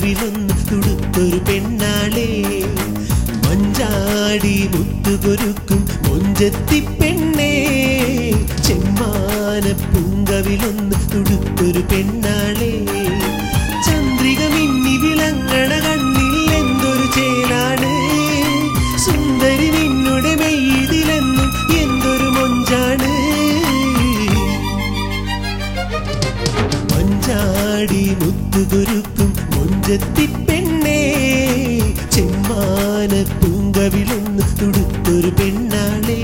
പൂങ്കവിലൊന്ന് തുടുത്തൊരു പെണ്ണാളെ മഞ്ചാടി മുത്തുകൊരുക്കും മൊഞ്ചത്തി പെണ്ണേ ചെമ്മാന പൂങ്കവിലൊന്ന് തുടുത്തൊരു പെണ്ണാളെ ചന്ദ്രിക മിന്നി വിളങ്ങണ കണ്ണിൽ എന്തൊരു ചേലാണ് സുന്ദരി നിന്നുടെ മെയ്തിലെന്നും എന്തൊരു മൊഞ്ചാണ് മഞ്ചാടി മുത്തുകൊരുക്കും മൊഞ്ചത്തി പെണ്ണേ ചെമ്മാന പൂങ്കവിലൊന്ന് തുടുത്തൊരു പെണ്ണാളേ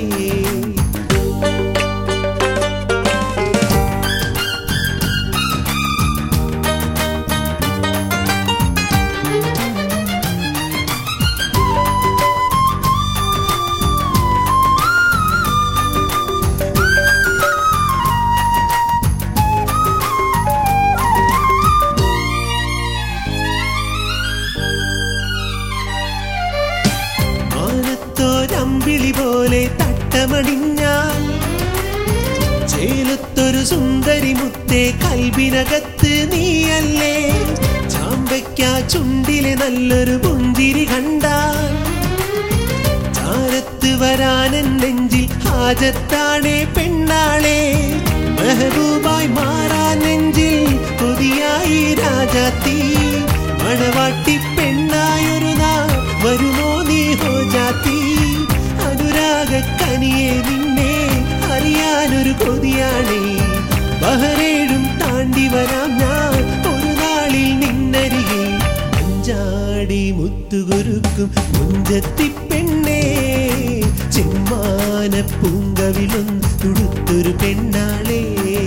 മാനത്തോരമ്പിളി പോലെ തട്ടമണിഞ്ഞാൽ ചേലത്തൊരു സുന്ദരി മുത്തേ കൽബിനകത്ത് നീയല്ലേ ചാമ്പയ്ക്ക ചുണ്ടിലെ നല്ലൊരു പുഞ്ചിരി കണ്ടാൽ ചാരത്ത് വരാനൻ നെഞ്ചിൽ ഹാജത്താണേ പെണ്ണാളെ മെഹബൂബായി മാറാൻ നെഞ്ചിൽ കൊതിയായി രാജാത്തി മണവാട്ടി പെണ്ണായൊരു നാൾ വരുമോ നീ ഹോ ജാത്തി അനുരാഗ കനിയെ നിന്നെ അറിയാനൊരു കൊതിയാണേ ബഹറേഴും താണ്ടി വരാം ഞാൻ ഒരു നാളിൽ നിന്നരികെ അഞ്ചാടി മുത്തുകുരുക്കും മുഞ്ചത്തി പെണ്ണേ ചെമ്മാന പൂങ്കവിലൊന്ന് തുടുത്തൊരു പെണ്ണാളേ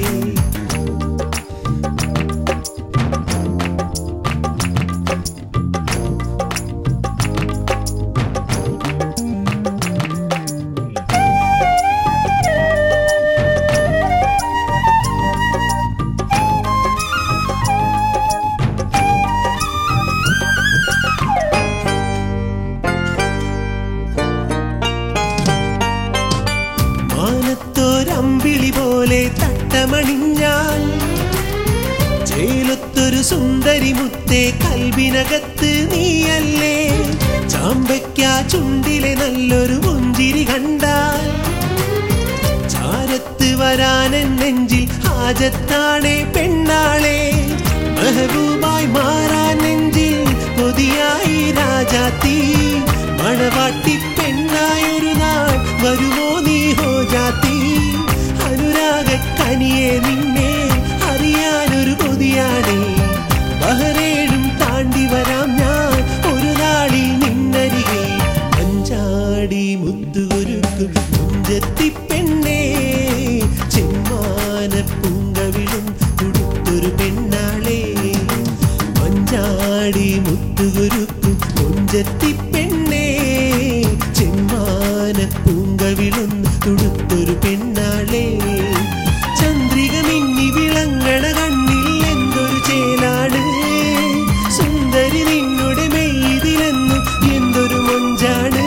മാനത്തോരമ്പിളി പോലെ തട്ടമണിഞ്ഞാൽ ചേലത്തൊരു സുന്ദരി മുത്തേ കൽബിനകത്ത് നീയല്ലേ ചാമ്പയ്ക്ക ചുണ്ടിലെ നല്ലൊരു പുഞ്ചിരി കണ്ടാൽ ചാരത്ത് വരാനൻ നെഞ്ചിൽ ഹാജത്താണേ പെണ്ണാളെ മെഹബൂബായി മാറാൻ നെഞ്ചിൽ കൊതിയായി രാജാത്തി മണവാട്ടി പെണ്ണായൊരു നാൾ വരുമോ നീ ഹോ ജാത്തി അനുരാഗ കനിയെ നിന്നെ അറിയാനൊരു കൊതിയാണേ ബഹറേഴും താണ്ടി വരാം ഞാൻ ഒരു നാളിൽ നിന്നരികെ അഞ്ചാടി മുത്തുകൊരുക്കും മുഞ്ചത്തി പെണ്ണേ ചെമ്മാന പൂങ്കവിളും തുടുത്തൊരു പെണ്ണാളേ മഞ്ചാടി മുത്തുകൊരുക്കും മുഞ്ചത്തി പെണ്ണേ ചെമ്മാന പൂങ്കവിളും തുടുത്തൊരു പെണ്ണാളേ ചന്ദ്രിക മിന്നി വിളങ്ങണ കണ്ണിൽ എന്തൊരു ചേലാണ് സുന്ദരി നിന്നുടെ മെയ്തിലെന്നും എന്തൊരു മൊഞ്ചാണ്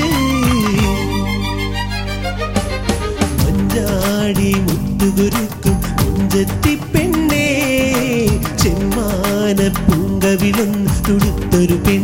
മഞ്ചാടി മുത്തുകുരുക്കും മുഞ്ചത്തി പെണ്ണേ ചെമ്മാന പൂങ്കവിലൊന്ന് തുടുത്തൊരു പെണ്ണ